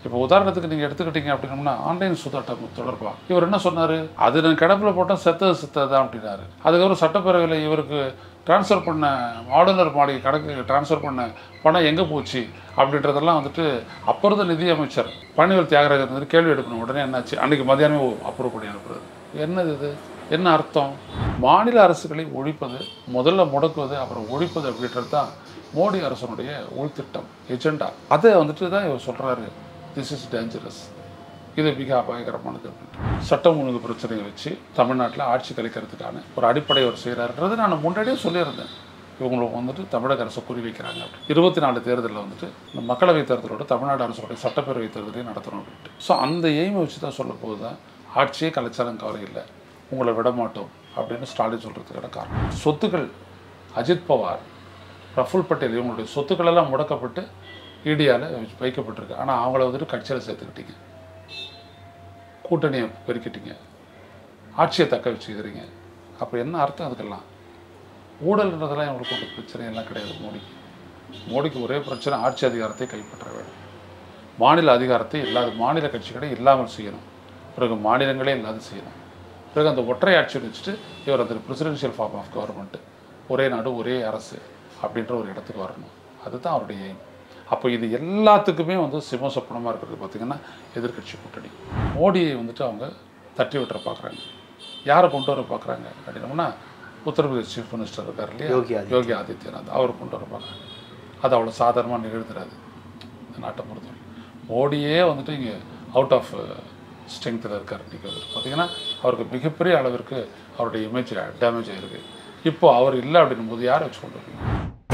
இப்போ உதாரணத்துக்கு நீங்கள் எடுத்துக்கிட்டீங்க அப்படின்னம்னா ஆன்லைன் சூதாட்டம் தொடர்பாக இவர் என்ன சொன்னார் அது நான் கிடப்பில் போட்டால் செத்தது செத்தது தான் அப்படின்னாரு அதுக்கப்புறம் சட்டப்பேரவையில் இவருக்கு ட்ரான்ஸ்ஃபர் பண்ண ஆளுநர் மாளிகை கணக்கு ட்ரான்ஸ்ஃபர் பண்ண பணம் எங்கே போச்சு அப்படின்றதெல்லாம் வந்துட்டு அப்போ இருந்த நிதியமைச்சர் பழனிவேல் தியாகராஜர் வந்துட்டு கேள்வி எடுக்கணும் உடனே என்னாச்சு அன்றைக்கி மதியானமே அப்ரூவ் பண்ணி அனுப்புறது என்னது இது என்ன அர்த்தம் மாநில அரசுகளை ஒழிப்பது முதல்ல முடக்குவது அப்புறம் ஒழிப்பது அப்படின்றது தான் மோடி அரசனுடைய உள்திட்டம் எஜெண்டா அதை வந்துட்டு தான் இவர் சொல்கிறாரு திஸ் இஸ் டேஞ்சரஸ் இது மிக அபாயகரமானது அப்படின்ட்டு சட்டம் ஒழுங்கு பிரச்சனையை வச்சு தமிழ்நாட்டில் ஆட்சி கலைக்கிறதுக்கான ஒரு அடிப்படை அவர் செய்கிறாருன்றது நான் முன்னாடியே சொல்லியிருந்தேன் இவங்களுக்கு வந்துட்டு தமிழக அரசு குறி வைக்கிறாங்க அப்படி இருபத்தி நாலு தேர்தலில் வந்துட்டு இந்த மக்களவை தேர்தலோட தமிழ்நாடு அரசோட சட்டப்பேரவை தேர்தலையும் நடத்தணும் அப்படின்ட்டு ஸோ அந்த எய்மை வச்சு தான் சொல்ல போது தான் ஆட்சியே கலைச்சாலும் கவலை இல்லை உங்களை விட மாட்டோம் அப்படின்னு ஸ்டாலின் சொல்கிறதுக்கான காரணம் சொத்துக்கள் அஜித் பவார் ரஃபுல் பட்டேல் இவங்களுடைய சொத்துக்கள் எல்லாம் முடக்கப்பட்டு இடியால் வைக்கப்பட்டிருக்கு ஆனால் அவங்கள வந்துட்டு கட்சியில் சேர்த்துக்கிட்டீங்க கூட்டணியை பெருக்கிட்டீங்க ஆட்சியை தக்க வச்சுக்கிறீங்க அப்போ என்ன அர்த்தம் அதுக்கெல்லாம் ஊழல்ன்றதெல்லாம் இவங்களுக்கு ஒரு பிரச்சனை எல்லாம் கிடையாது மோடிக்கு மோடிக்கு ஒரே பிரச்சனை ஆட்சி அதிகாரத்தை கைப்பற்ற வேண்டும் மாநில அதிகாரத்தை இல்லாத மாநில கட்சிகளை இல்லாமல் செய்யணும் பிறகு மாநிலங்களே இல்லாத செய்யணும் பிறகு அந்த ஒற்றை ஆட்சியை வச்சுட்டு இவர் அந்த பிரசிடென்ஷியல் ஃபார்ம் ஆஃப் கவர்மெண்ட் ஒரே நாடு ஒரே அரசு அப்படின்ற ஒரு இடத்துக்கு வரணும் அதுதான் அவருடைய எய்ம் அப்போ இது எல்லாத்துக்குமே வந்து சிம்ம சொப்பனமாக இருக்கிறது பார்த்திங்கன்னா எதிர்க்கட்சி கூட்டணி மோடியை வந்துட்டு அவங்க தட்டி விட்டுற பார்க்குறாங்க யாரை கொண்டு வர பார்க்குறாங்க அப்படின்னோம்னா உத்தரப்பிரதேஷ் சீஃப் மினிஸ்டர் இருக்கார் இல்லையா யோகி ஆதித்யநாத். யோகி ஆதித்யநாத் அவர் கொண்டு வர பார்க்குறாங்க அது அவ்வளோ சாதாரணமாக நிகழ்த்துறாது இந்த நாட்டை பொறுத்தவரை மோடியே வந்துட்டு இங்கே அவுட் ஆஃப் ஸ்ட்ரென்த்தில் இருக்கார் இன்றைக்கி அவர் பார்த்தீங்கன்னா அவருக்கு மிகப்பெரிய அளவிற்கு அவருடைய இமேஜ் டேமேஜ் ஆகிருக்கு இப்போ அவர் இல்லை அப்படின்னும் போது யாரை வச்சு கொண்டு வரீங்க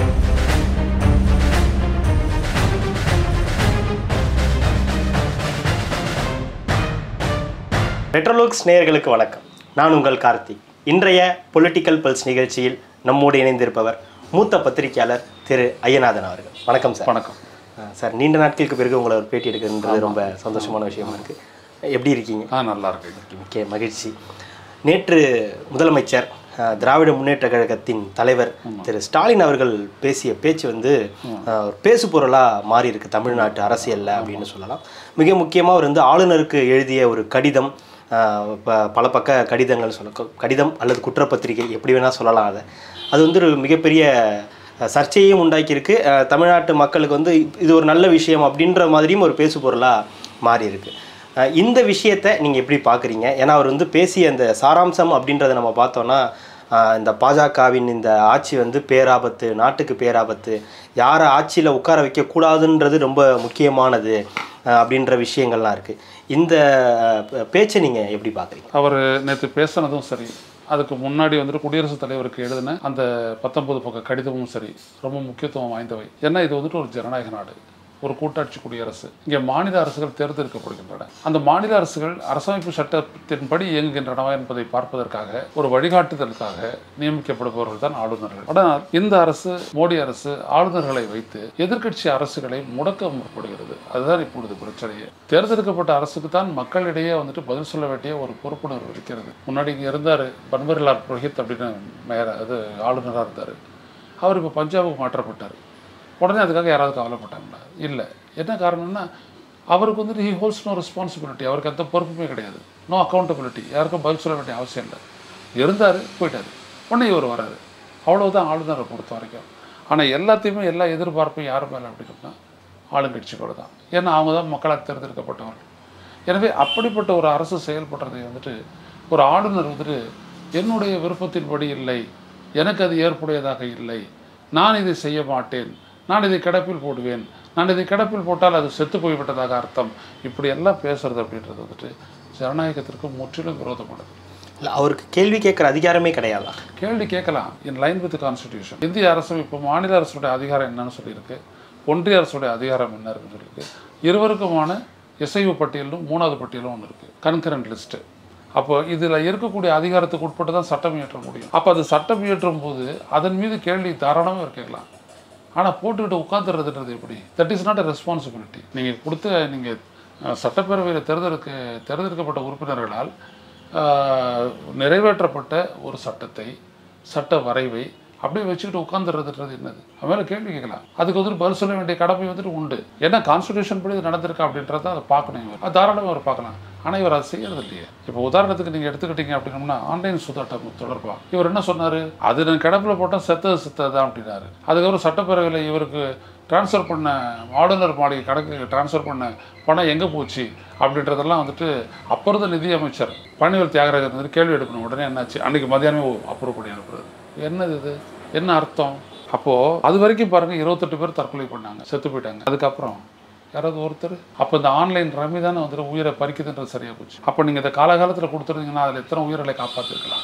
ரெட்ரோலுக்ஸ் நேயர்களுக்கு வணக்கம் நான் உங்கள் கார்த்திக் இன்றைய பொலிட்டிக்கல் பல்ஸ் நிகழ்ச்சியில் நம்மோடு இணைந்திருப்பவர் மூத்த பத்திரிகையாளர் திரு ஐயநாதன் அவர்கள் வணக்கம் சார் வணக்கம் அஹ் சார் நீண்ட நாட்களுக்கு பிறகு உங்களை ஒரு பேட்டி எடுக்கிறது ரொம்ப சந்தோஷமான விஷயமா இருக்கு எப்படி இருக்கீங்க ஆ நல்லா இருக்கு மிக்க மகிழ்ச்சி நேற்று முதலமைச்சர் அஹ், திராவிட முன்னேற்ற கழகத்தின் தலைவர் திரு ஸ்டாலின் அவர்கள் பேசிய பேச்சு வந்து அஹ், ஒரு பேசு பொருளாக மாறி இருக்கு தமிழ்நாட்டு அரசியல்ல அப்படின்னு சொல்லலாம் மிக முக்கியமாக அவர் வந்து ஆளுநருக்கு எழுதிய ஒரு கடிதம் அஹ், ப- பல பக்க கடிதங்கள் சொல்ல க- கடிதம் அல்லது குற்றப்பத்திரிகை எப்படி வேணால் சொல்லலாம் அதை அது வந்து ஒரு மிகப்பெரிய அஹ், சர்ச்சையையும் உண்டாக்கியிருக்கு அஹ், தமிழ்நாட்டு மக்களுக்கு வந்து இது ஒரு நல்ல விஷயம் அப்படின்ற மாதிரியும் ஒரு பேசு பொருளாக மாறி இருக்கு அஹ் இந்த விஷயத்தை நீங்கள் எப்படி பார்க்குறீங்க ஏன்னா அவர் வந்து பேசிய அந்த சாராம்சம் அப்படின்றத நம்ம பார்த்தோன்னா அஹ் இந்த பாஜகவின் இந்த ஆட்சி வந்து பேராபத்து நாட்டுக்கு பேராபத்து யாரை ஆட்சியில் உட்கார வைக்கக்கூடாதுன்றது ரொம்ப முக்கியமானது அஹ் அப்படின்ற விஷயங்கள்லாம் இருக்குது இந்த அஹ், பேச்சை நீங்கள் எப்படி பார்க்குறீங்க அவர் நேற்று பேசினதும் சரி அதுக்கு முன்னாடி வந்துட்டு குடியரசுத் தலைவருக்கு எழுதின அந்த பத்தொன்பது பக்க கடிதமும் சரி ரொம்ப முக்கியத்துவம் வாய்ந்தவை ஏன்னா இது வந்துட்டு ஒரு ஜனநாயக நாடு ஒரு கூட்டாட்சி குடியரசு இங்கே மாநில அரசுகள் தேர்ந்தெடுக்கப்படுகின்றன அந்த மாநில அரசுகள் அரசமைப்பு சட்டத்தின்படி இயங்குகின்றனவா என்பதை பார்ப்பதற்காக ஒரு வழிகாட்டுதலுக்காக நியமிக்கப்படுபவர்கள் தான் ஆளுநர்கள் ஆனால் இந்த அரசு மோடி அரசு ஆளுநர்களை வைத்து எதிர்க்கட்சி அரசுகளை முடக்க முற்படுகிறது அதுதான் இப்பொழுது பிரச்சனையே தேர்ந்தெடுக்கப்பட்ட அரசுக்கு தான் மக்களிடையே வந்துட்டு பதில் சொல்ல வேண்டிய ஒரு பொறுப்புணர்வு இருக்கிறது முன்னாடி இங்கே இருந்தார் பன்வரிலால் புரோஹித் அப்படின்னு மேயர் அது ஆளுநராக இருந்தார் அவர் இப்போ பஞ்சாபுக்கு மாற்றப்பட்டார் உடனே அதுக்காக யாராவது கவலைப்பட்டாங்களா இல்லை என்ன காரணம்னா அவருக்கு வந்துட்டு ஹி ஹோல்ஸ் நோ ரெஸ்பான்சிபிலிட்டி அவருக்கு எந்த பொறுப்புமே கிடையாது நோ அக்கௌண்டபிலிட்டி யாருக்கும் பதில் சொல்ல வேண்டிய அவசியம் இல்லை இருந்தார் போயிட்டார் உடனே இவர் வராரு அவ்வளவுதான் ஆளுநரை பொறுத்த வரைக்கும் ஆனால் எல்லாத்தையுமே எல்லா எதிர்பார்ப்பும் யார் மேலே அப்படின்னா ஆளுங்கட்சிகளோட தான் ஏன்னா அவங்க தான் மக்களால் தேர்ந்தெடுக்கப்பட்டவர்கள் எனவே அப்படிப்பட்ட ஒரு அரசு செயல்படுறதை வந்துட்டு ஒரு ஆளுநர் வந்துட்டு என்னுடைய விருப்பத்தின்படி இல்லை எனக்கு அது ஏற்புடையதாக இல்லை நான் இதை செய்ய மாட்டேன் நான் இதை கிடப்பில் போடுவேன் நான் இதை கிடப்பில் போட்டால் அது செத்து போய்விட்டதாக அர்த்தம் இப்படி எல்லாம் பேசுறது அப்படின்றது வந்துட்டு ஜனநாயகத்திற்கு முற்றிலும் விரோதமானது இல்லை அவருக்கு கேள்வி கேட்குற அதிகாரமே கிடையாதா கேள்வி கேட்கலாம் இன் லைன் வித் கான்ஸ்டிடியூஷன் இந்திய அரசு இப்போ மாநில அரசுடைய அதிகாரம் என்னன்னு சொல்லியிருக்கு ஒன்றிய அரசுடைய அதிகாரம் என்ன இருக்குன்னு சொல்லியிருக்கு இருவருக்குமான இசைவு பட்டியலும் மூணாவது பட்டியலும் ஒன்று இருக்குது கன்கரண்ட் லிஸ்ட்டு அப்போ இதில் இருக்கக்கூடிய அதிகாரத்துக்கு உட்பட்டு தான் சட்டம் இயற்ற முடியும் அப்போ அது சட்டம் இயற்றும் போது அதன் மீது கேள்வி தாராளமாக அவர் கேட்கலாம் ஆனால் போட்டுக்கிட்டு உட்காந்துறதுன்றது எப்படி that is not a responsibility நீங்கள் கொடுத்த நீங்கள் சட்டப்பேரவையில் தேர்ந்தெடுக்க தேர்ந்தெடுக்கப்பட்ட உறுப்பினர்களால் ஆஹ், நிறைவேற்றப்பட்ட ஒரு சட்டத்தை சட்ட வரைவை அப்படியே வச்சுக்கிட்டு உட்காந்துறதுன்றது என்னது அவன் மேலே கேள்வி கேட்கலாம் அதுக்கு வந்துட்டு பதில் சொல்ல வேண்டிய கடமை வந்துட்டு உண்டு ஏன்னா கான்ஸ்டியூஷன் படி இது நடந்திருக்கா அப்படின்றத அதை பார்க்கணும் இவர் அது தாராளமாக அவர் பார்க்கலாம் ஆனால் இவர் அதை செய்யறது இல்லையே இப்போ உதாரணத்துக்கு நீங்கள் எடுத்துக்கிட்டீங்க அப்படின்னம்னா ஆன்லைன் சூதாட்டம் தொடர்பாக இவர் என்ன சொன்னார் அது நான் கிடப்பில் போட்டால் செத்தது செத்தது தான் அப்படின்னாரு அதுக்கப்புறம் சட்டப்பேரவையில் இவருக்கு ட்ரான்ஸ்ஃபர் பண்ண ஆளுநர் மாளிகை கணக்கு ட்ரான்ஸ்ஃபர் பண்ண பணம் எங்கே போச்சு அப்படின்றதெல்லாம் வந்துட்டு அப்போ இருந்த நிதி அமைச்சர் பழனிவேல் தியாகராஜர் வந்து கேள்வி எடுக்கணும் உடனே என்னாச்சு அன்றைக்கி மதியானமே அப்ரூவ் பண்ணி அனுப்புறது என்னது இது என்ன அர்த்தம் அப்போது அது வரைக்கும் பாருங்கள் இருபத்தெட்டு பேர் தற்கொலை பண்ணாங்க செத்து போயிட்டாங்க அதுக்கப்புறம் யாராவது ஒருத்தர் அப்போ இந்த ஆன்லைன் ரம்மி தானே வந்துட்டு உயிரை பறிக்குதுன்றது சரியாக போச்சு அப்போ நீங்கள் இந்த காலகாலத்தில் கொடுத்துருந்தீங்கன்னா அதில் எத்தனை உயிர்களை காப்பாற்றிருக்கலாம்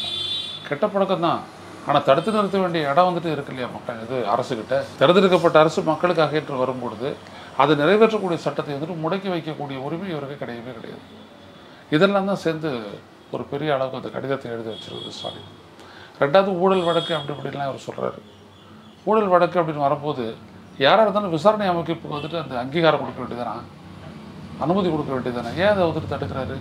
கெட்ட பழக்கம் தான் ஆனால் தடுத்து நிறுத்த வேண்டிய இடம் வந்துட்டு இருக்கு இல்லையா மக்கள் இது அரசுக்கிட்ட தேர்ந்தெடுக்கப்பட்ட அரசு மக்களுக்காக என்று வரும்பொழுது அது நிறைவேற்றக்கூடிய சட்டத்தை வந்துட்டு முடக்கி வைக்கக்கூடிய உரிமை இவருக்கு கிடையவே கிடையாது இதெல்லாம் தான் சேர்ந்து ஒரு பெரிய அளவுக்கு அந்த கடிதத்தை எழுதி வச்சிருக்குது ஸ்டாலின் ரெண்டாவது ஊழல் வழக்கு அப்படி இப்படிலாம் அவர் சொல்கிறாரு ஊழல் வழக்கு அப்படின்னு வரும்போது யாராக இருந்தாலும் விசாரணை அமைப்புக்கு வந்துட்டு அந்த அங்கீகாரம் கொடுக்க வேண்டியதானா அனுமதி கொடுக்க வேண்டியதானே ஏன் அதை வந்துட்டு தடுக்கிறாரு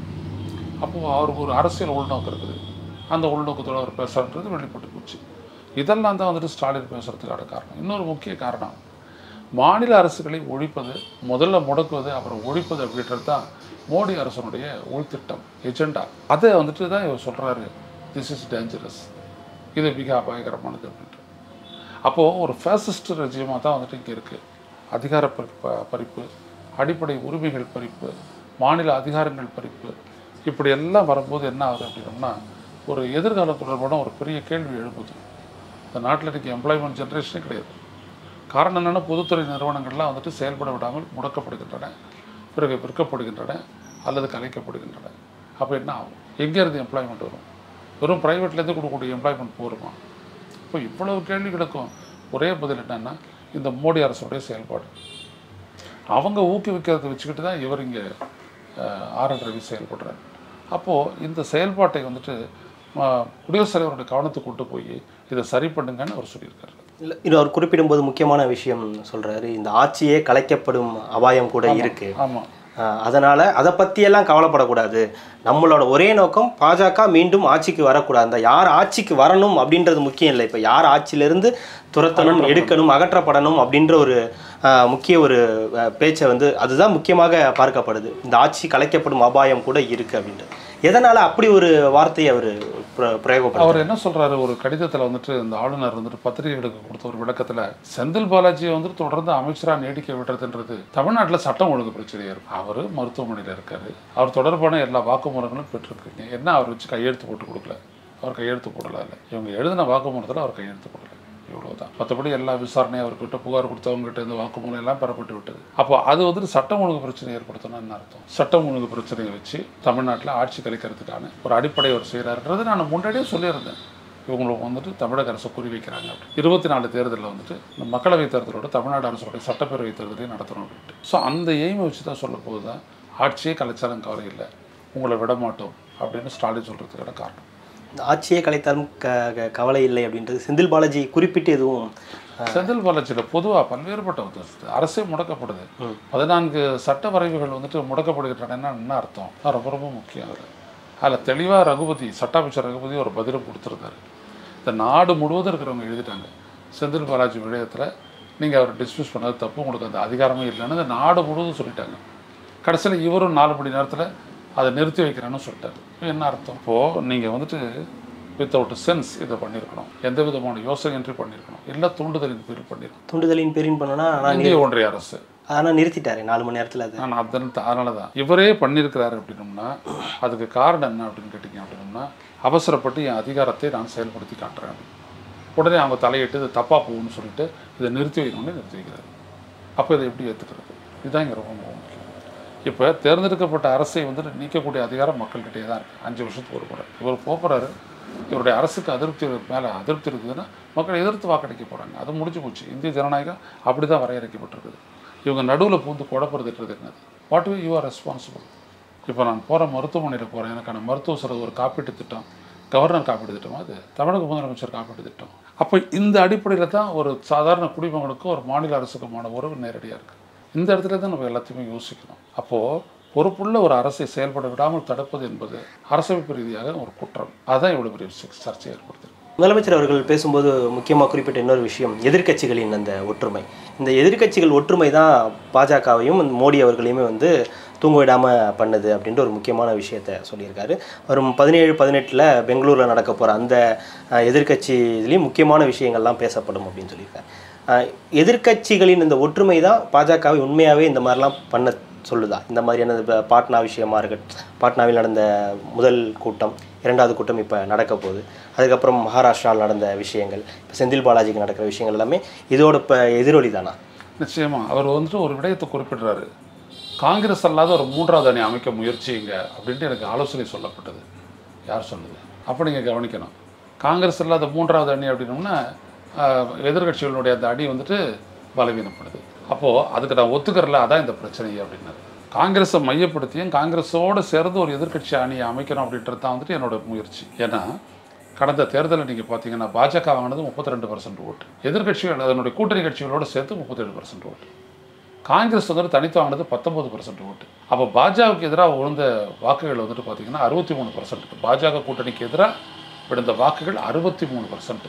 அப்போது அவருக்கு ஒரு அரசியல் உள்நோக்கம் இருக்குது அந்த உள்நோக்கத்தோடு அவர் பேசுறது வெளிப்பட்டு போச்சு இதெல்லாம் தான் வந்துட்டு ஸ்டாலின் பேசுறதுக்கான காரணம் இன்னொரு முக்கிய காரணம் மாநில அரசுகளை ஒழிப்பது முதல்ல முடக்குவது அப்புறம் ஒழிப்பது அப்படின்றது தான் மோடி அரசனுடைய உள்திட்டம் எஜெண்டா அதை வந்துட்டு தான் இவர் சொல்கிறாரு திஸ் இஸ் டேஞ்சரஸ் இது மிக அபாயகரமானது அப்படின்ட்டு அப்போது ஒரு ஃபேசிஸ்ட் ரஜியமாக தான் வந்துட்டு இங்கே இருக்குது அதிகார பறிப்பு பறிப்பு அடிப்படை உரிமைகள் பறிப்பு மாநில அதிகாரங்கள் பறிப்பு இப்படி எல்லாம் வரும்போது என்ன ஆகுது அப்படின்னோம்னா ஒரு எதிர்கால தொடர்பான ஒரு பெரிய கேள்வி எழுப்புது இந்த நாட்டில் இன்றைக்கி எம்ப்ளாய்மெண்ட் ஜென்ரேஷனே கிடையாது காரணம் என்னென்னா பொதுத்துறை நிறுவனங்கள்லாம் வந்துட்டு செயல்பட விடாமல் முடக்கப்படுகின்றன பிறகு விற்கப்படுகின்றன அல்லது கலைக்கப்படுகின்றன அப்போ என்ன ஆகும் எங்கேருந்து எம்ப்ளாய்மெண்ட் வரும் வெறும் ப்ரைவேட்லேருந்து கொடுக்கக்கூடிய எம்ப்ளாய்மெண்ட் போருமா இப்போ இவ்வளவு கேள்விகளுக்கும் ஒரே பதில் என்னன்னா இந்த மோடி அரசுடைய செயல்பாடு அவங்க ஊக்குவிக்கிறத வச்சுக்கிட்டு தான் இவர் இங்கே ஆர் என் ரவி செயல்படுறாரு அப்போது இந்த செயல்பாட்டை வந்துட்டு அஹ், குடியரசுத் தலைவருடைய கவனத்துக்கு கொண்டு போய் இதை சரி பண்ணுங்கன்னு அவர் சொல்லியிருக்காரு இல்லை இது அவர் குறிப்பிடும்போது முக்கியமான விஷயம் சொல்றாரு இந்த ஆட்சியே கலைக்கப்படும் அபாயம் கூட இருக்கு ஆமாம் ஆஹ் அதனால அதை பற்றியெல்லாம் கவலைப்படக்கூடாது நம்மளோட ஒரே நோக்கம் பாஜக மீண்டும் ஆட்சிக்கு வரக்கூடாது அந்த யார் ஆட்சிக்கு வரணும் அப்படின்றது முக்கியம் இல்லை இப்போ யார் ஆட்சியிலிருந்து துரத்தணும் எடுக்கணும் அகற்றப்படணும் அப்படின்ற ஒரு ஆஹ், முக்கிய ஒரு ஆஹ், பேச்சை வந்து அதுதான் முக்கியமாக பார்க்கப்படுது இந்த ஆட்சி கலைக்கப்படும் அபாயம் கூட இருக்கு அப்படின்ட்டு எதனால அப்படி ஒரு வார்த்தையை அவர் பிரயோகப்படுறார் அவர் என்ன சொல்றாரு ஒரு கடிதத்தில் வந்துட்டு இந்த ஆளுநர் வந்துட்டு பத்திரிகைகளுக்கு கொடுத்த ஒரு விளக்கத்தில் செந்தில் பாலாஜியை வந்துட்டு தொடர்ந்து அமைச்சராக நீடிக்க விடுறதுன்றது தமிழ்நாட்டில் சட்டம் ஒழுங்கு பிரச்சனையாக இருக்கும் அவர் மருத்துவமனையில் இருக்காரு அவர் தொடர்பான எல்லா வாக்குமூலங்களும் பெற்றிருக்கீங்க என்ன அவர் வச்சு கையெழுத்து போட்டு கொடுக்கல அவர் கையெழுத்து போடல இல்லை இவங்க எழுதின வாக்குமூலத்தில் அவர் கையெழுத்து போடல இவ்வளவுதான் மற்றபடி எல்லா விசாரணையும் அவர்கிட்ட புகார் கொடுத்தவங்ககிட்ட இந்த வாக்குமூலம் எல்லாம் பெறப்பட்டு விட்டது அப்போ அது வந்துட்டு சட்டம் ஒழுங்கு பிரச்சனை ஏற்படுத்தணும்னு என்ன அர்த்தம் சட்டம் ஒழுங்கு பிரச்சனையை வச்சு தமிழ்நாட்டில் ஆட்சி கலைக்கிறதுக்கான ஒரு அடிப்படை அவர் செய்கிறாருன்றது நான் முன்னாடியே சொல்லியிருந்தேன் இவங்களுக்கு வந்துட்டு தமிழக அரசு குறி வைக்கிறாங்க அப்படி இருபத்தி நாலு தேர்தலில் வந்துட்டு இந்த மக்களவை தேர்தலோட தமிழ்நாடு அரசோட சட்டப்பேரவை தேர்தலையும் நடத்தணும் அப்படின்ட்டு ஸோ அந்த எய்மை வச்சு தான் சொல்ல போது தான் ஆட்சியே கலைச்சாலும் கவலை இல்லை உங்களை விட மாட்டோம் அப்படின்னு ஸ்டாலின் சொல்கிறதுக்கான காரணம் இந்த ஆட்சியே கலைத்தாலும் க க- கவலை இல்லை அப்படின்றது செந்தில் பாலாஜி குறிப்பிட்டு எதுவும் செந்தில் பாலாஜியில் பொதுவாக பல்வேறுபட்ட உத்தரவு. அரசே முடக்கப்படுது பதினான்கு சட்ட வரைவுகள் வந்துட்டு முடக்கப்படுகின்றன என்ன அர்த்தம் அது ரொம்ப ரொம்ப முக்கியம் அது அதில் தெளிவாக ரகுபதி சட்ட அமைச்சர் ரகுபதி ஒரு பதிலும் கொடுத்துருந்தாரு இந்த நாடு முழுவதும் இருக்கிறவங்க எழுதிட்டாங்க செந்தில் பாலாஜி விடயத்தில் நீங்கள் அவர் டிஸ்மிஸ் பண்ணது தப்பு உங்களுக்கு அந்த அதிகாரமே இல்லைன்னு இந்த நாடு முழுவதும் சொல்லிட்டாங்க கடைசியில் இவரும் நாலு மணி நேரத்தில் அதை நிறுத்தி வைக்கிறேன்னு சொல்லிட்டாரு இப்ப என்ன அர்த்தம் இப்போது நீங்கள் வந்துட்டு வித்தவுட் சென்ஸ் இதை பண்ணியிருக்கணும் எந்த விதமான யோசனையின்றி பண்ணியிருக்கணும் இல்லை தூண்டுதலின் பேரில் பண்ணியிருக்கணும் தூண்டுதலின் பேரின் பண்ணனா ஆனால் இந்திய ஒன்றிய அரசு ஆனால் நிறுத்திட்டாரு நாலு மணி நேரத்தில் அது நான் அதன் அதனால தான் இவரே பண்ணியிருக்கிறாரு அப்படின்னோம்னா அதுக்கு காரணம் என்ன அப்படின்னு கேட்டிங்க அப்படின்னோம்னா அவசரப்பட்டு என் அதிகாரத்தை நான் செயல்படுத்தி காட்டுறேன் அப்படின்னு. உடனே அவங்க தலையிட்டு இது தப்பாக போகும்னு சொல்லிட்டு இதை நிறுத்தி வைக்கணும்னு நிறுத்தி வைக்கிறாரு அப்போ இதை எப்படி ஏற்றுக்கிறது இதுதான் இங்கே ரொம்ப ரொம்ப முக்கியம் இப்போ தேர்ந்தெடுக்கப்பட்ட அரசை வந்துட்டு நீக்கக்கூடிய அதிகாரம் மக்கள்கிட்டயே தான் இருக்குது அஞ்சு வருஷத்துக்கு ஒரு முறை இவர் போகிறாரு இவருடைய அரசுக்கு அதிருப்தி மேலே அதிருப்தி இருக்குதுன்னா மக்கள் எதிர்த்து வாக்களிக்க போகிறாங்க அது முடிஞ்சு போச்சு இந்திய ஜனநாயகம் அப்படி தான் வரையறுக்கப்பட்டிருக்குது இவங்க நடுவில் பூந்து குழப்பறதுன்றது என்னது what way you are responsible இப்போ நான் போகிற மருத்துவமனையில் போகிறேன் எனக்கான மருத்துவ செலவு ஒரு காப்பீட்டு திட்டம் கவர்னர் காப்பீட்டு திட்டம் அது தமிழக முதலமைச்சர் காப்பீட்டு திட்டம் அப்போ இந்த அடிப்படையில் தான் ஒரு சாதாரண குடிமகனுக்கும் ஒரு மாநில அரசுக்குமான உறவு நேரடியாக இருக்குது இந்த இடத்துல தான் நம்ம எல்லாத்தையுமே யோசிக்கணும் அப்போது பொறுப்புள்ள ஒரு அரசை செயல்பட விடாமல் தடுப்பது என்பது அரசமைப்பு ரீதியாக ஒரு குற்றம் அதுதான் இவ்வளோ பெரிய சர்ச்சை ஏற்படுத்துது முதலமைச்சர் அவர்கள் பேசும்போது முக்கியமாக குறிப்பிட்ட இன்னொரு விஷயம் எதிர்க்கட்சிகளின் அந்த ஒற்றுமை இந்த எதிர்க்கட்சிகள் ஒற்றுமை தான் பாஜகவையும் மோடி அவர்களையுமே வந்து தூங்க விடாமல் பண்ணுது அப்படின்ற ஒரு முக்கியமான விஷயத்த சொல்லியிருக்காரு வரும் பதினேழு பதினெட்டில் பெங்களூரில் நடக்க போகிற அந்த அஹ், எதிர்க்கட்சி இதுலேயும் முக்கியமான விஷயங்கள்லாம் பேசப்படும் அப்படின்னு சொல்லியிருக்காரு அஹ், எதிர்க்கட்சிகளின் இந்த ஒற்றுமை தான் பாஜகவை உண்மையாகவே இந்த மாதிரிலாம் பண்ண சொல்லுதா இந்த மாதிரியான இப்ப பாட்னா விஷயமா இருக்கட்டும் பாட்னாவில் நடந்த முதல் கூட்டம் இரண்டாவது கூட்டம் இப்போ நடக்க போகுது அதுக்கப்புறம் மகாராஷ்டிராவில் நடந்த விஷயங்கள் இப்போ செந்தில் பாலாஜிக்கு நடக்கிற விஷயங்கள் எல்லாமே இதோட இப்போ எதிரொலி தானா நிச்சயமா அவர் வந்துட்டு ஒரு விடயத்தை குறிப்பிடுறாரு காங்கிரஸ் அல்லாத ஒரு மூன்றாவது அணி அமைக்க முயற்சிங்க அப்படின்ட்டு எனக்கு ஆலோசனை சொல்லப்பட்டது யார் சொன்னது அப்போ நீங்கள் கவனிக்கணும் காங்கிரஸ் இல்லாத மூன்றாவது அணி அப்படின்னோம்னா ஆஹ், எதிர்க்கட்சிகளுடைய அந்த அணி வந்துட்டு பலவீனப்படுது அப்போது அதுக்கு நான் ஒத்துக்கறல அதான் இந்த பிரச்சனை அப்படின்னாரு காங்கிரஸை மையப்படுத்தியும் காங்கிரஸோடு சேர்ந்து ஒரு எதிர்க்கட்சி அணியை அமைக்கணும் அப்படின்றது தான் வந்துட்டு என்னோட முயற்சி ஏன்னா கடந்த தேர்தலில் நீங்கள் பார்த்தீங்கன்னா பாஜக வாங்கினது முப்பத்தி ரெண்டு பர்சன்ட் ஓட்டு எதிர்க்கட்சிகள் அதனுடைய கூட்டணி கட்சிகளோடு சேர்த்து முப்பத்தேழு பர்சன்ட் ஓட்டு காங்கிரஸ் வந்துட்டு தனித்து வாங்கினது பத்தொன்பது பர்சன்ட் ஓட்டு அப்போ பாஜகவுக்கு எதிராக விழுந்த வாக்குகள் வந்துட்டு பார்த்தீங்கன்னா அறுபத்தி மூணு பர்சன்ட் பாஜக கூட்டணிக்கு எதிராக விழுந்த வாக்குகள் அறுபத்தி மூணு பர்சன்ட்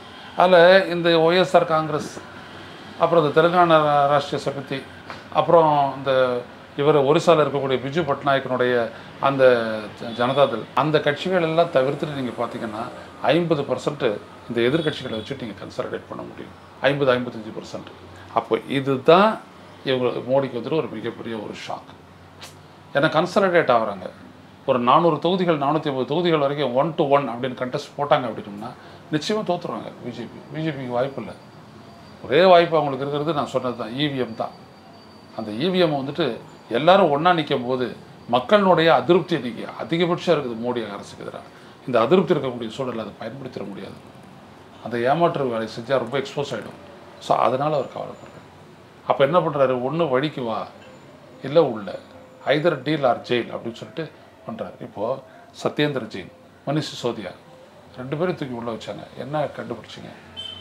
அதில் இந்த ஒய்எஸ்ஆர் காங்கிரஸ் அப்புறம் இந்த தெலுங்கானா ராஷ்டிரிய சமிதி அப்புறம் இந்த இவர் ஒரிசால இருக்கக்கூடிய பிஜு பட்நாயக்கனுடைய அந்த ஜ- ஜனதாதள் அந்த கட்சிகள் எல்லாம் தவிர்த்துட்டு நீங்கள் பார்த்தீங்கன்னா ஐம்பது பர்சன்ட் இந்த எதிர்க்கட்சிகளை வச்சுட்டு நீங்கள் கன்சாலிடேட் பண்ண முடியும் ஐம்பது ஐம்பத்தஞ்சு பர்சன்ட் அப்போ இதுதான் இவங்க மோடிக்கு வந்துட்டு ஒரு மிகப்பெரிய ஒரு ஷாக் ஏன்னா கன்சாலிடேட் ஆகுறாங்க ஒரு நானூறு தொகுதிகள் நானூற்றி ஐம்பது தொகுதிகள் வரைக்கும் ஒன் டு ஒன் அப்படின்னு கண்டெஸ்ட் போட்டாங்க அப்படின்னோம்னா நிச்சயமாக தோற்றுருவாங்க பிஜேபி பிஜேபிக்கு வாய்ப்பு இல்லை ஒரே வாய்ப்பு அவங்களுக்கு இருக்கிறது நான் சொன்னது தான் இவிஎம் தான் அந்த இவிஎம் வந்துட்டு எல்லாரும் ஒன்றா நிற்கும் போது மக்களுடைய அதிருப்தி இன்னைக்கு அதிகபட்சம் இருக்குது மோடி அரசுக்கு எதிராக இந்த அதிருப்தி இருக்கக்கூடிய சூழல் அதை பயன்படுத்திட முடியாது அந்த ஏமாற்று வேலை செஞ்சால் ரொம்ப எக்ஸ்போஸ் ஆகிடும் ஸோ அதனால் அவர் கவலைப்படுறாரு அப்போ என்ன பண்ணுறாரு ஒன்று வழிக்கு வா இல்லை உள்ள ஐதர் டீல் ஆர் ஜெயில் அப்படின்னு சொல்லிட்டு பண்ணுறாரு இப்போது சத்யேந்திர ஜெயின் மனிஷ் சிசோதியா ரெண்டு பேரும் தூக்கி உள்ளே வச்சாங்க என்ன கண்டுபிடிச்சிங்க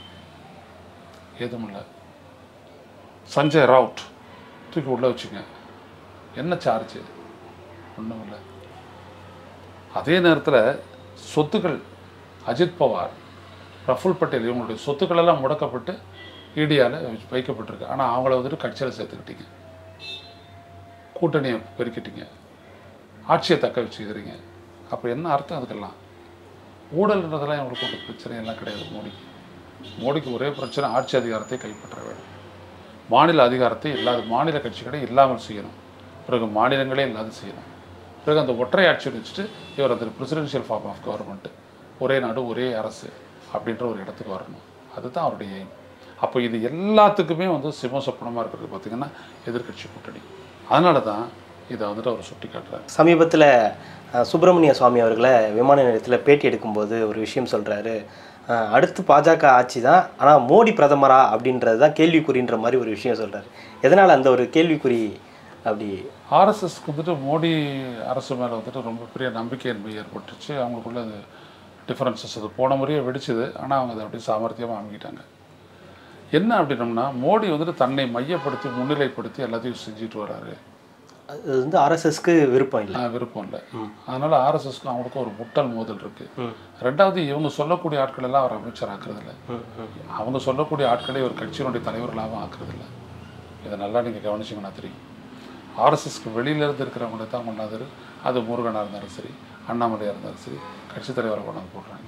ஏதும் இல்லை சஞ்சய் ரவுட் தூக்கி உள்ளே வச்சுங்க என்ன சார்ஜ் ஒன்றும் இல்லை அதே நேரத்தில் சொத்துக்கள் அஜித் பவார் ரஃபுல் பட்டேல் இவங்களுடைய சொத்துக்கள் எல்லாம் முடக்கப்பட்டு இடியால் வைக்கப்பட்டிருக்கு ஆனால் அவங்கள வந்துட்டு கட்சியில் சேர்த்துக்கிட்டீங்க கூட்டணியை பெருக்கிட்டீங்க ஆட்சியை தக்க வச்சுக்கிறீங்க அப்போ என்ன அர்த்தம் அதுக்கெல்லாம் ஊழல்ன்றதெல்லாம் இவங்களுக்கு ஒரு பிரச்சனை எல்லாம் கிடையாது மோடிக்கு மோடிக்கு ஒரே பிரச்சனை ஆட்சி அதிகாரத்தை கைப்பற்ற வேண்டும் மாநில அதிகாரத்தை இல்லாத மாநில கட்சிகளை இல்லாமல் செய்யணும் பிறகு மாநிலங்களே இல்லாத செய்யணும் பிறகு அந்த ஒற்றை ஆட்சியை வச்சுட்டு இவர் அந்த பிரசிடென்ஷியல் ஃபார்ம் ஆஃப் கவர்மெண்ட் ஒரே நாடு ஒரே அரசு அப்படின்ற ஒரு இடத்துக்கு வரணும் அதுதான் அவருடைய எய்ம் அப்போ இது எல்லாத்துக்குமே வந்து சிம்மசப்பனமாக இருக்கிறது பார்த்திங்கன்னா எதிர்க்கட்சி கூட்டணி அதனால தான் இதை வந்துட்டு அவர் சுட்டி காட்டுறாரு சமீபத்தில் சுப்பிரமணிய சுவாமி அவர்களை விமான நிலையத்தில் பேட்டி எடுக்கும்போது ஒரு விஷயம் சொல்கிறாரு அடுத்து பாஜக ஆட்சி தான் ஆனால் மோடி பிரதமரா அப்படின்றது தான் கேள்விக்குறின்ற மாதிரி ஒரு விஷயம் சொல்கிறாரு எதனால் அந்த ஒரு கேள்விக்குறி அப்படி ஆர்எஸ்எஸ்க்கு வந்துட்டு மோடி அரசு மேலே வந்துட்டு ரொம்ப பெரிய நம்பிக்கையின்மை ஏற்பட்டுச்சு அவங்களுக்குள்ள அது டிஃப்ரென்சஸ் அது போன முறையே வெடிச்சுது ஆனால் அவங்க அதை அப்படியே சாமர்த்தியமாக அமைக்கிட்டாங்க என்ன அப்படின்னம்னா மோடி வந்துட்டு தன்னை மையப்படுத்தி முன்னிலைப்படுத்தி எல்லாத்தையும் செஞ்சுட்டு வராரு அது வந்து ஆர்எஸ்எஸ்க்கு விருப்பம் இல்லை ஆஹ் விருப்பம் இல்லை அதனால ஆர்எஸ்எஸ்க்கும் அவங்களுக்கும் ஒரு முட்டல் மோதல் இருக்கு ரெண்டாவது இவங்க சொல்லக்கூடிய ஆட்கள் எல்லாம் அவர் அமைச்சர் ஆக்குறதில்ல அவங்க சொல்லக்கூடிய ஆட்களை ஒரு கட்சியினுடைய தலைவர்களாகவும் ஆக்குறதில்ல இதை நல்லா நீங்கள் கவனிச்சிங்கன்னா தெரியும் ஆர்எஸ்எஸ்க்கு வெளியிலேருந்து இருக்கிறவங்களை தான் கொண்டாந்து அது முருகனாக இருந்தாலும் சரி அண்ணாமலையாக இருந்தாலும் சரி கட்சி தலைவரை கொண்டாந்து போடுறாங்க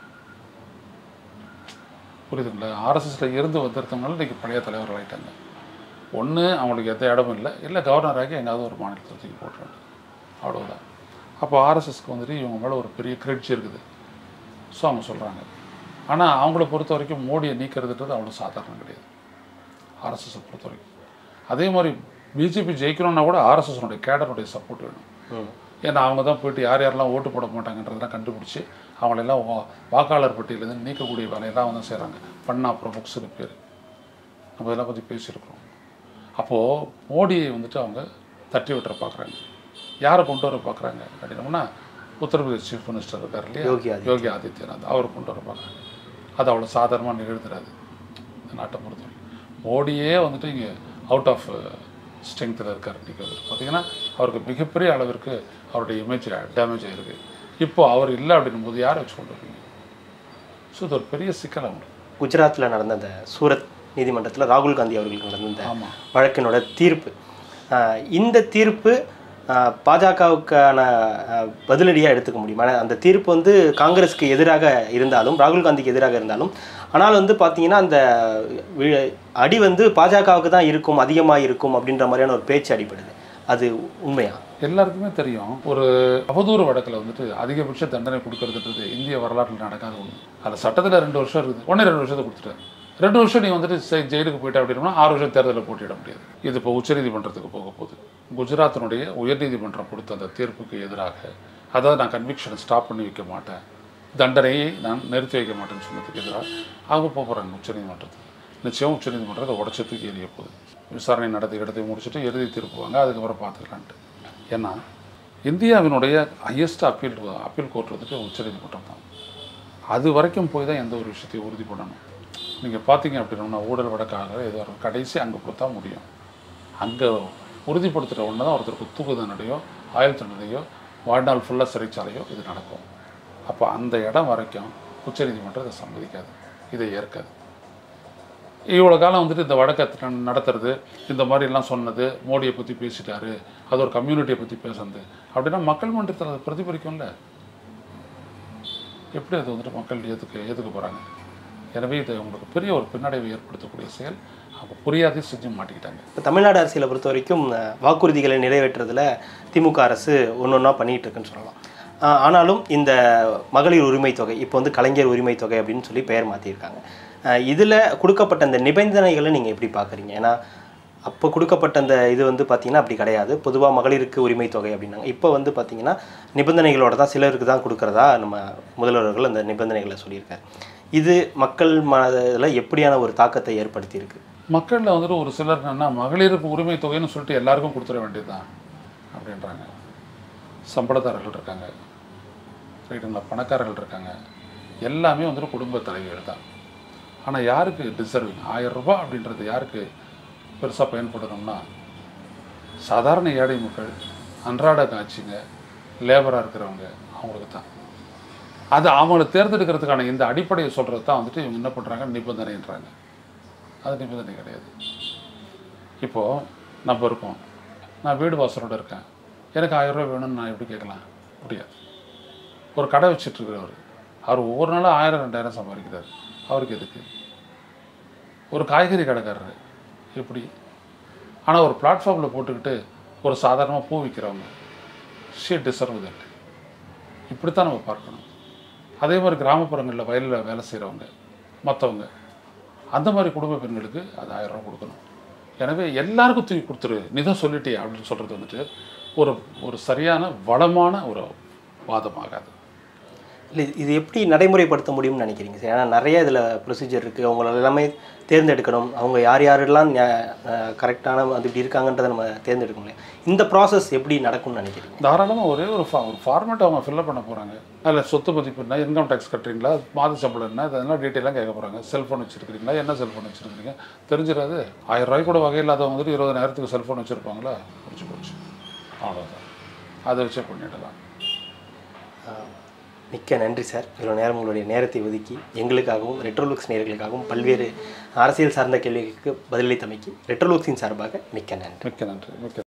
புரியுதுங்களா ஆர்எஸ்எஸ்ல இருந்து வந்திருந்தவங்களும் இன்றைக்கி பழைய தலைவர்கள் ஆயிட்டாங்க ஒன்று அவங்களுக்கு எந்த இடமும் இல்லை இல்லை கவர்னராகி எங்காவது ஒரு மாநிலத்தை தூக்கி போட்டுறாங்க அவ்வளவுதான் அப்போ ஆர்எஸ்எஸ்க்கு வந்துட்டு இவங்க மேலே ஒரு பெரிய கிரெட்ஜ் இருக்குது ஸோ அவங்க சொல்கிறாங்க ஆனால் அவங்கள பொறுத்த வரைக்கும் மோடியை நீக்கிறதுன்றது அவ்வளோ சாதாரணம் கிடையாது ஆர்எஸ்எஸை பொறுத்த வரைக்கும் அதே மாதிரி பிஜேபி ஜெயிக்கணும்னா கூட ஆர்எஸ்எஸ்னுடைய கேடருடைய சப்போர்ட் வேணும் ஏன்னா அவங்க தான் போயிட்டு யார் யாரெல்லாம் ஓட்டு போட மாட்டாங்கன்றதெல்லாம் கண்டுபிடிச்சி அவங்களெல்லாம் வா- வாக்காளர் பட்டியலேருந்து நீக்கக்கூடிய வேலையெல்லாம் வந்து செய்கிறாங்க பண்ணா பிரமுக்ஸ்னு பேர் நம்ம இதெல்லாம் பற்றி பேசியிருக்கிறோம் அப்போது மோடியை வந்துட்டு அவங்க தட்டி விட்டுற பார்க்குறாங்க யாரை கொண்டு வர பார்க்குறாங்க அப்படின்னோம்னா உத்தரப்பிரதேஷ் சீஃப் மினிஸ்டர் இருக்கார் இல்லையா யோகி ஆதித்யநாத். யோகி ஆதித்யநாத் அவர் கொண்டு வர பார்க்குறாங்க அது அவ்வளோ சாதாரணமாக நிகழ்ந்துடாது இந்த நாட்டை பொறுத்தவரை மோடியே வந்துட்டு இங்கே அவுட் ஆஃப் ஸ்ட்ரென்த்தில் இருக்கார் இன்றைக்கி வந்துட்டு பார்த்தீங்கன்னா அவருக்கு மிகப்பெரிய அளவிற்கு அவருடைய இமேஜ் டேமேஜ் ஆகிருக்கு இப்போ அவர் இல்லை அப்படின்னும் போது யாரை வச்சு கொண்டு வருவீங்க ஸோ இது ஒரு பெரிய சிக்கல் அவங்க குஜராத்தில் நடந்த அந்த சூரத் நீதிமன்றத்தில் ராகுல் காந்தி அவர்களுக்கு நடந்த இந்த ஆமாம் வழக்கினோட தீர்ப்பு ஆஹ் இந்த தீர்ப்பு ஆஹ் பாஜகவுக்கான ஆஹ் பதிலடியாக எடுத்துக்க முடியும் ஆனா அந்த தீர்ப்பு வந்து காங்கிரஸுக்கு எதிராக இருந்தாலும் ராகுல் காந்திக்கு எதிராக இருந்தாலும் ஆனால் வந்து பார்த்தீங்கன்னா அந்த வி- அடி வந்து பாஜகவுக்கு தான் இருக்கும் அதிகமாக இருக்கும் அப்படின்ற மாதிரியான ஒரு பேச்சு அடிப்படுது அது உண்மையா எல்லாருக்குமே தெரியும் ஒரு அவதூறு வழக்கில் வந்துட்டு அதிகபட்ச தண்டனை கொடுக்கறதுன்றது இந்திய வரலாற்றில் நடக்காத ஒன்று அந்த சட்டத்தில் ரெண்டு வருஷம் இருக்குது ஒன்றே ரெண்டு வருஷத்தை கொடுத்துட்டாரு ரெண்டு வருஷம் நீ வந்துட்டு செ- ஜெயிலுக்கு போயிட்ட அப்படின்னா ஆறு வருஷம் தேர்தலில் போட்டியிட முடியாது இது இப்போ உச்சநீதிமன்றத்துக்கு போக போகுது குஜராத்தினுடைய உயர்நீதிமன்றம் கொடுத்த அந்த தீர்ப்புக்கு எதிராக அதாவது நான் கன்விக்ஷனை ஸ்டாப் பண்ணி வைக்க மாட்டேன் தண்டனையை நான் நிறுத்தி வைக்க மாட்டேன்னு சொன்னதுக்கு எதிராக அவங்க போக போகிறாங்க உச்சநீதிமன்றத்துக்கு நிச்சயம் உச்சநீதிமன்றத்தை உடச்சி தூக்கி எறிய போகுது விசாரணை நடத்தி இடத்தை முடிச்சுட்டு இறுதி தீர்ப்புவாங்க அதுக்கப்புறம் பார்த்துக்கலான்ட்டு ஏன்னா இந்தியாவினுடைய ஹையஸ்ட் அப்பீல் அப்பீல் கோர்ட் வந்துட்டு உச்சநீதிமன்றம் தான் அது வரைக்கும் போய் தான் எந்த ஒரு விஷயத்தையும் உறுதி பண்ணணும் நீங்கள் பார்த்தீங்க அப்படின்னா ஊழல் வழக்காக ஏதோ ஒரு கடைசி அங்கே போய் தான் முடியும் அங்கே உறுதிப்படுத்துகிற ஒன்று தான் ஒருத்தருக்கு தூக்கு தண்டனையோ ஆயுள் தண்டனையோ வாழ்நாள் ஃபுல்லாக சிறைச்சாலையோ இது நடக்கும் அப்போ அந்த இடம் வரைக்கும் உச்சநீதிமன்றம் இதை சம்மதிக்காது இதை ஏற்காது இவ்வளோ காலம் வந்துட்டு இந்த வழக்கை ந- நடத்துறது இந்த மாதிரி எல்லாம் சொன்னது மோடியை பற்றி பேசிட்டாரு அது ஒரு கம்யூனிட்டியை பற்றி பேசுனது அப்படின்னா மக்கள் மன்றத்தில் அது பிரதிபலிக்கும்ல எப்படி அது வந்துட்டு மக்கள் ஏற்றுக்க ஏற்றுக்க போகிறாங்க எனவே இது உங்களுக்கு பெரிய ஒரு பின்னடைவை ஏற்படுத்தக்கூடிய செயல் அவங்க புரியாதே செஞ்சு மாட்டிக்கிட்டாங்க இப்போ தமிழ்நாடு அரசியலை பொறுத்த வரைக்கும் அஹ், வாக்குறுதிகளை நிறைவேற்றுறதுல திமுக அரசு ஒன்று ஒன்றா பண்ணிகிட்டு இருக்குன்னு சொல்லலாம் ஆஹ், ஆனாலும் இந்த மகளிர் உரிமை தொகை இப்போ வந்து கலைஞர் உரிமை தொகை அப்படின்னு சொல்லி பெயர் மாற்றிருக்காங்க இதில் கொடுக்கப்பட்ட அந்த நிபந்தனைகளை நீங்கள் எப்படி பார்க்குறீங்க ஏன்னா அப்போ கொடுக்கப்பட்ட அந்த இது வந்து பார்த்தீங்கன்னா அப்படி கிடையாது பொதுவாக மகளிருக்கு உரிமை தொகை அப்படின்னாங்க இப்போ வந்து பார்த்தீங்கன்னா நிபந்தனைகளோட தான் சிலருக்கு தான் கொடுக்குறதா நம்ம முதல்வர்கள் அந்த நிபந்தனைகளை சொல்லியிருக்காரு இது மக்கள் மனதில் எப்படியான ஒரு தாக்கத்தை ஏற்படுத்தியிருக்கு மக்களில் வந்துட்டு ஒரு சிலர் என்னன்னா மகளிருக்கு உரிமை தொகைன்னு சொல்லிட்டு எல்லாருக்கும் கொடுத்துட வேண்டியதுதான் அப்படின்றாங்க சம்பளதாரர்கள் இருக்காங்க ரைட்டுங்களா பணக்காரர்கள் இருக்காங்க எல்லாமே வந்துட்டு குடும்ப தலைவிகள் தான் ஆனால் யாருக்கு டிசர்விங் ஆயிரம் ரூபாய் அப்படின்றது யாருக்கு பெருசாக பயன்படணும்னா சாதாரண ஏழை மக்கள் அன்றாட காட்சிங்க லேபராக இருக்கிறவங்க அவங்களுக்கு தான் அது அவங்கள தேர்ந்தெடுக்கிறதுக்கான இந்த அடிப்படையை சொல்கிறது தான் வந்துட்டு இவங்க என்ன பண்ணுறாங்க நிபந்தனைன்றாங்க அது நிபந்தனை கிடையாது இப்போது நம்ம இருக்கோம் நான் வீடு வாசலோட இருக்கேன் எனக்கு ஆயிரம் ரூபாய் வேணும்னு நான் எப்படி கேட்கலாம் முடியாது ஒரு கடை வச்சிட்ருக்கிறவர் அவர் ஒவ்வொரு நாளும் ஆயிரம் ரெண்டாயிரம் சம்பாதிக்கிறார் அவருக்கு எதுக்கு ஒரு காய்கறி கடைக்காரர் எப்படி ஆனால் ஒரு பிளாட்ஃபார்மில் போட்டுக்கிட்டு ஒரு சாதாரணமாக பூ விற்கிறவங்க ஷீ டிசர்வ் தட் இப்படித்தான் நம்ம பார்க்கணும் அதே மாதிரி கிராமப்புறங்களில் வயலில் வேலை செய்கிறவங்க மற்றவங்க அந்த மாதிரி குடும்ப பெண்களுக்கு அது ஆயிரம் ரூபாய் கொடுக்கணும் எனவே எல்லாருக்கும் தூக்கி கொடுத்துரு நீ தான் சொல்லிட்டே அப்படின்னு சொல்கிறது வந்துட்டு ஒரு ஒரு சரியான வளமான ஒரு வாதமாகாது இல்லை இது எப்படி நடைமுறைப்படுத்த முடியும்னு நினைக்கிறீங்க சார் ஏன்னா நிறைய இதில் ப்ரொசீஜர் இருக்குது அவங்கள எல்லாமே தேர்ந்தெடுக்கணும் அவங்க யார் யாரெல்லாம் கரெக்டான அது இப்படி இருக்காங்கன்றதை நம்ம தேர்ந்தெடுக்க முடியும் இந்த ப்ராசஸ் எப்படி நடக்கும்னு நினைக்கிறீங்க தாராளமாக ஒரே ஒரு ஃபா ஒரு ஃபார்மேட் அவங்க ஃபில்அப் பண்ண போகிறாங்க அதில் சொத்து மதிப்பு என்ன இன்கம் டேக்ஸ் கட்டுறீங்களா மாத சம்பளம் என்ன இதெல்லாம் டீட்டெயிலாக கேட்க போகிறாங்க செல்ஃபோன் வச்சுருக்கிறீங்களா என்ன செல்ஃபோன் வச்சுருக்கீங்க தெரிஞ்சிடாது ஆயிரம் ரூபாய் கூட வகை இல்லாதவங்க வந்துட்டு இருபதாயிரத்துக்கு செல்ஃபோன் வச்சுருப்பாங்களா முடிச்சு போச்சு அவ்வளோதான் அதை வச்சே பண்ணிடலாம் மிக்க நன்றி சார் இவ்வளோ நேரம் உங்களுடைய நேரத்தை ஒதுக்கி எங்களுக்காகவும் ரெட்ரோலுக்ஸ் நேயர்களுக்காகவும் பல்வேறு அரசியல் சார்ந்த கேள்விகளுக்கு பதிலளித்தமைக்கு ரெட்ரோலுக்ஸின் சார்பாக மிக்க நன்றி மிக்க நன்றி மிக்க